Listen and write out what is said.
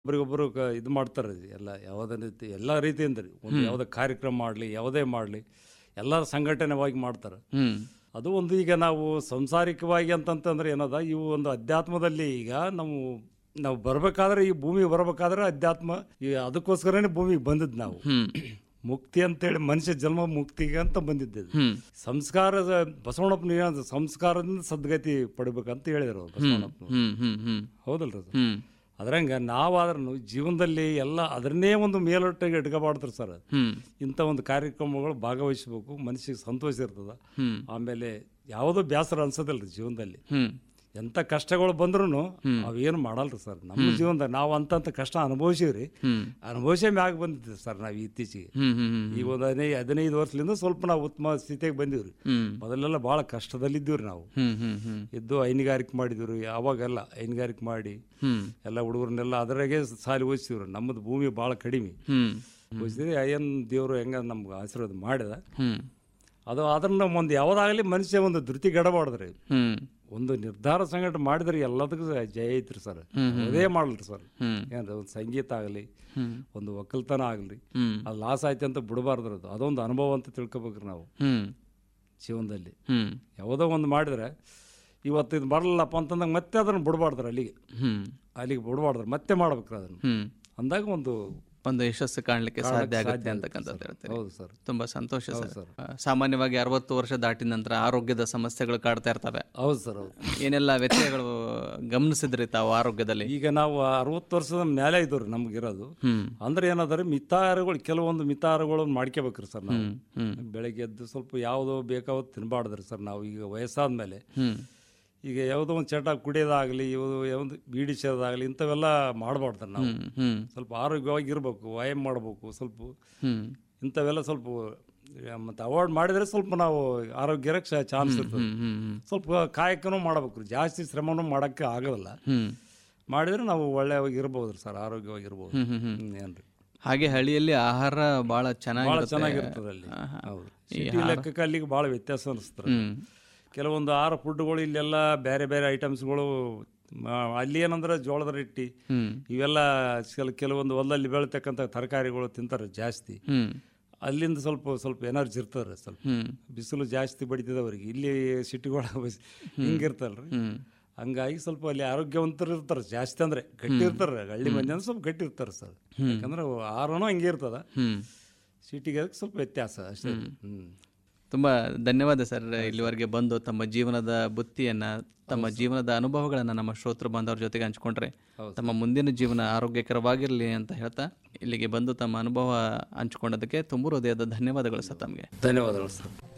ಒಬ್ರಿಗೊಬ್ಬರು ಕ- ಇದು ಮಾಡ್ತಾರೆ ಎಲ್ಲ ಯಾವುದೇ ರೀತಿ ಎಲ್ಲ ರೀತಿಯಿಂದ ರೀ ಒಂದು ಯಾವುದೇ ಕಾರ್ಯಕ್ರಮ ಮಾಡಲಿ ಯಾವುದೇ ಮಾಡಲಿ ಎಲ್ಲರ ಸಂಘಟನೆವಾಗಿ ಮಾಡ್ತಾರೆ ಹ್ಮ್ ಅದು ಒಂದು ಈಗ ನಾವು ಸಂಸಾರಿಕವಾಗಿ ಅಂತಂತಂದ್ರೆ ಏನದ ಇವು ಒಂದು ಅಧ್ಯಾತ್ಮದಲ್ಲಿ ಈಗ ನಾವು ನಾವು ಬರಬೇಕಾದ್ರೆ ಈ ಭೂಮಿಗೆ ಬರಬೇಕಾದ್ರೆ ಅಧ್ಯಾತ್ಮ ಈ ಅದಕ್ಕೋಸ್ಕರನೇ ಭೂಮಿಗೆ ಬಂದಿದ್ದು ನಾವು ಹ್ಮ್ ಮುಕ್ತಿ ಅಂತೇಳಿ ಮನುಷ್ಯ ಜನ್ಮ ಮುಕ್ತಿಗೆ ಅಂತ ಬಂದಿದ್ದು ಹ್ಮ್ ಸಂಸ್ಕಾರದ ಬಸವಣ್ಣಪ್ಪನ ಏನಂತ ಸಂಸ್ಕಾರದಿಂದ ಸದ್ಗತಿ ಪಡಿಬೇಕಂತ ಹೇಳಿದ್ರು ಅವ್ರು ಬಸವಣ್ಣಪ್ಪನ ಹ್ಮ್ ಹ್ಮ್ ಹ್ಮ್ ಹೌದಲ್ರಿ ಅದು ಹ್ಮ್ ಅದ್ರಂಗ ನಾವಾದ್ರೂ ಜೀವನದಲ್ಲಿ ಎಲ್ಲ ಅದನ್ನೇ ಒಂದು ಮೇಲೊಟ್ಟಿಗೆ ಇಟ್ಕೋಬಾರ್ದ್ರಿ ಸರ್ ಹ್ಮ್ ಇಂಥ ಒಂದು ಕಾರ್ಯಕ್ರಮಗಳು ಭಾಗವಹಿಸ್ಬೇಕು ಮನಸ್ಸಿಗೆ ಸಂತೋಷ ಇರ್ತದ ಹ್ಮ್ ಆಮೇಲೆ ಯಾವುದೋ ಬೇಸರ ಅನ್ಸೋದಿಲ್ರಿ ಜೀವನದಲ್ಲಿ ಹ್ಮ್ ಎಂಥ ಕಷ್ಟಗಳು ಬಂದ್ರೂ ಅವೇನು ಮಾಡಲ್ರಿ ಸರ್ ನಮ್ಮ ಜೀವನದಾಗ ನಾವು ಅಂತಂತ ಕಷ್ಟ ಅನುಭವಿಸಿವ್ರಿ ಹ್ಮ್ ಅನುಭವಿಸೇ ಮ್ಯಾಗ ಬಂದಿದ್ದೀವಿ ಸರ್ ನಾವು ಇತ್ತೀಚೆಗೆ ಹ್ಮ್ ಹ್ಮ್ ಹ್ಮ್ ಈ ಒಂದು ಹದಿನೈದು ಹದಿನೈದು ವರ್ಷದಿಂದ ಸ್ವಲ್ಪ ನಾವು ಉತ್ತಮ ಸ್ಥಿತಿಗೆ ಬಂದೀವ್ರಿ ಹ್ಮ್ ಮೊದಲೆಲ್ಲ ಭಾಳ ಕಷ್ಟದಲ್ಲಿದ್ದೀವ್ರಿ ನಾವು ಹ್ಮ್ ಹ್ಮ್ ಹ್ಮ್ ಇದ್ದು ಹೈನುಗಾರಿಕೆ ಮಾಡಿದ್ವಿ ಅವಾಗೆಲ್ಲ ಹೈನುಗಾರಿಕೆ ಮಾಡಿ ಹ್ಮ್ ಎಲ್ಲ ಹುಡುಗರನ್ನೆಲ್ಲ ಅದರಾಗೆ ಸಾಲಿ ಓದಿಸಿವ್ರು ನಮ್ಮದು ಭೂಮಿ ಭಾಳ ಕಡಿಮೆ ಹ್ಮ್ ಓದಿಸಿದ್ರೆ ಅಯ್ಯನ್ ದೇವರು ಹೆಂಗ ನಮ್ಗೆ ಆಶೀರ್ವಾದ ಮಾಡಿದ ಹ್ಮ್ ಅದು ಅದನ್ನ ಒಂದು ಯಾವುದಾಗಲಿ ಮನುಷ್ಯ ಒಂದು ಧೃತಿಗೆಡಬಾರ್ದ್ರಿ ಹ್ಮ್ ಒಂದು ನಿರ್ಧಾರ ಸಂಘಟ ಮಾಡಿದ್ರೆ ಎಲ್ಲದಕ್ಕೂ ಜಯ ಐತ್ರಿ ಸರ್ ಅದೇ ಮಾಡಲ್ರಿ ಸರ್ ಹ್ಮ್ ಏನ್ರಿ ಒಂದು ಸಂಗೀತ ಆಗಲಿ ಹ್ಮ್ ಒಂದು ಒಕ್ಕಲ್ತನ ಆಗಲಿ ಹ್ಮ್ ಅದು ಲಾಸ್ ಆಯ್ತು ಅಂತ ಬಿಡಬಾರ್ದ್ರಿ ಅದು ಅದೊಂದು ಅನುಭವ ಅಂತ ತಿಳ್ಕೊಬೇಕ್ರಿ ನಾವು ಹ್ಮ್ ಜೀವನದಲ್ಲಿ ಹ್ಮ್ ಯಾವುದೋ ಒಂದು ಮಾಡಿದ್ರೆ ಇವತ್ತು ಇದು ಬರಲ್ಲಪ್ಪ ಅಂತಂದಾಗ ಮತ್ತೆ ಅದನ್ನು ಬಿಡಬಾರ್ದ್ರಿ ಅಲ್ಲಿಗೆ ಹ್ಮ್ ಅಲ್ಲಿಗೆ ಬಿಡಬಾರ್ದ್ರಿ ಮತ್ತೆ ಮಾಡ್ಬೇಕ್ರಿ ಅದನ್ನು ಹ್ಮ್ ಅಂದಾಗ ಒಂದು ಒಂದು ಯಶಸ್ಸು ಕಾಣಲಿಕ್ಕೆ ಸಾಧ್ಯ ಆಗುತ್ತೆ ಅಂತಕ್ಕಂಥದ್ದು ಹೇಳ್ತೀರಿ ಹೌದು ಸರ್ ತುಂಬಾ ಸಂತೋಷ ಸರ್ ಸರ್. ಆ, ಸಾಮಾನ್ಯವಾಗಿ ಅರವತ್ತು ವರ್ಷ ದಾಟಿದ ನಂತರ ಆರೋಗ್ಯದ ಸಮಸ್ಯೆಗಳು ಕಾಡ್ತಾ ಇರ್ತವೆ ಹೌದು ಸರ್ ಹೌದು ಏನೆಲ್ಲ ವ್ಯತ್ಯಯಗಳು ಗಮನಿಸಿದ್ರಿ ತಾವು ಆರೋಗ್ಯದಲ್ಲಿ ಈಗ ನಾವು ಅರವತ್ತು ವರ್ಷದ ಮೇಲೆ ಇದ್ದವ್ರಿ ನಮ್ಗಿರೋದು ಹ್ಮ್ ಅಂದ್ರೆ ಏನಾದ್ರೆ ಮಿತಾಹಾರಗಳು ಕೆಲವೊಂದು ಮಿತಾಹಾರಗಳನ್ನು ಮಾಡ್ಕೋಬೇಕ್ರಿ ಸರ್ ನಾವು ಹ್ಮ್ ಬೆಳಗ್ಗೆ ಎದ್ದು ಸ್ವಲ್ಪ ಯಾವುದೋ ಬೇಕಾವತ್ತು ತಿನ್ಬಾರ್ದ್ರಿ ಸರ್ ನಾವು ಈಗ ವಯಸ್ಸಾದ ಮೇಲೆ ಹ್ಮ್ ಈಗ ಯಾವುದೋ ಒಂದು ಚಟ ಕುಡಿಯೋದಾಗಲಿ ಇವು ಒಂದು ಬೀಡಿ ಸೇದೋದಾಗಲಿ ಇಂಥವೆಲ್ಲ ಮಾಡಬಾರ್ದು ನಾವು ಹ್ಮ್ ಹ್ಮ್ ಸ್ವಲ್ಪ ಆರೋಗ್ಯವಾಗಿ ಇರಬೇಕು ವ್ಯಾಯಾಮ ಮಾಡಬೇಕು ಸ್ವಲ್ಪ ಹ್ಮ್ ಇಂಥವೆಲ್ಲ ಸ್ವಲ್ಪ ಮತ್ತು ಅವಾಯ್ಡ್ ಮಾಡಿದರೆ ಸ್ವಲ್ಪ ನಾವು ಆರೋಗ್ಯ ಚಾನ್ಸ್ ಇರ್ತದೆ ಹ್ಮ್ ಹ್ಮ್ ಹ್ಮ್ ಸ್ವಲ್ಪ ಕಾಯಕನೂ ಮಾಡಬೇಕು ಜಾಸ್ತಿ ಶ್ರಮನೂ ಮಾಡೋಕ್ಕೆ ಆಗೋದಿಲ್ಲ ಹ್ಮ್ ಮಾಡಿದ್ರೆ ನಾವು ಒಳ್ಳೆಯವಾಗಿ ಇರ್ಬೋದು ಸರ್ ಆರೋಗ್ಯವಾಗಿರ್ಬೋದು ಹ್ಮ್ ಹ್ಮ್ ಹ್ಮ್ ಹ್ಮ್, ಏನ್ರಿ ಹಾಗೆ ಹಳ್ಳಿಯಲ್ಲಿ ಆಹಾರ ಬಹಳ ಭಾಳ ಚೆನ್ನಾಗಿರುತ್ತೆ ಚೆನ್ನಾಗಿರ್ತದೆ ಅಲ್ಲಿ ಆಹಾ. ಹೌದು ಸಿಟಿ ಲೆಕ್ಕಕ್ಕೆ ಅಲ್ಲಿಗೆ ಭಾಳ ವ್ಯತ್ಯಾಸ ಅನಿಸ್ತಾರೆ ಹ್ಮ್ ಕೆಲವೊಂದು ಆಹಾರ ಫುಡ್ಗಳು ಇಲ್ಲೆಲ್ಲ ಬೇರೆ ಬೇರೆ ಐಟಮ್ಸ್ಗಳು ಅಲ್ಲಿ ಏನಂದ್ರೆ ಜೋಳದ ರೊಟ್ಟಿ ಹ್ಮ್ ಇವೆಲ್ಲ ಕೆಲ ಕೆಲವೊಂದು ಹೊಲದಲ್ಲಿ ಬೆಳಿತಕ್ಕಂಥ ತರಕಾರಿಗಳು ತಿಂತಾರೆ ಜಾಸ್ತಿ ಹ್ಮ್ ಅಲ್ಲಿಂದ ಸ್ವಲ್ಪ ಸ್ವಲ್ಪ ಎನರ್ಜಿ ಇರ್ತಾರೆ ಸ್ವಲ್ಪ ಹ್ಮ್ ಬಿಸಿಲು ಜಾಸ್ತಿ ಬಡಿತದೆ ಅವ್ರಿಗೆ ಇಲ್ಲಿ ಸಿಟಿಗಳ ಹಿಂಗಿರ್ತಲ್ರಿ ಹ್ಮ್ ಹಂಗಾಗಿ ಸ್ವಲ್ಪ ಅಲ್ಲಿ ಆರೋಗ್ಯವಂತರು ಇರ್ತಾರೆ ಜಾಸ್ತಿ ಅಂದ್ರೆ ಗಟ್ಟಿ ಇರ್ತಾರೆ ಹಳ್ಳಿ ಮಂದಿ ಅಂದ್ರೆ ಸ್ವಲ್ಪ ಗಟ್ಟಿ ಇರ್ತಾರೆ ಸರ್ ಯಾಕಂದ್ರೆ ಆಹಾರನೂ ಹಂಗೆ ಇರ್ತದ ಹ್ಮ್ ಸಿಟಿಗೆ ಅದಕ್ಕೆ ಸ್ವಲ್ಪ ವ್ಯತ್ಯಾಸ ಅಷ್ಟೇ ಹ್ಮ್ ತುಂಬ ಧನ್ಯವಾದ ಸರ್ ಇಲ್ಲಿವರೆಗೆ ಬಂದು ತಮ್ಮ ಜೀವನದ ಬುತ್ತಿಯನ್ನ ತಮ್ಮ ಜೀವನದ ಅನುಭವಗಳನ್ನು ನಮ್ಮ ಶ್ರೋತೃ ಬಾಂಧವರ ಜೊತೆಗೆ ಹಂಚ್ಕೊಂಡ್ರೆ ತಮ್ಮ ಮುಂದಿನ ಜೀವನ ಆರೋಗ್ಯಕರವಾಗಿರಲಿ ಅಂತ ಹೇಳ್ತಾ ಇಲ್ಲಿಗೆ ಬಂದು ತಮ್ಮ ಅನುಭವ ಹಂಚ್ಕೊಂಡದಕ್ಕೆ ತುಂಬ ಹೃದಯದ ಧನ್ಯವಾದಗಳು ಸರ್ ತಮಗೆ ಧನ್ಯವಾದಗಳು ಸರ್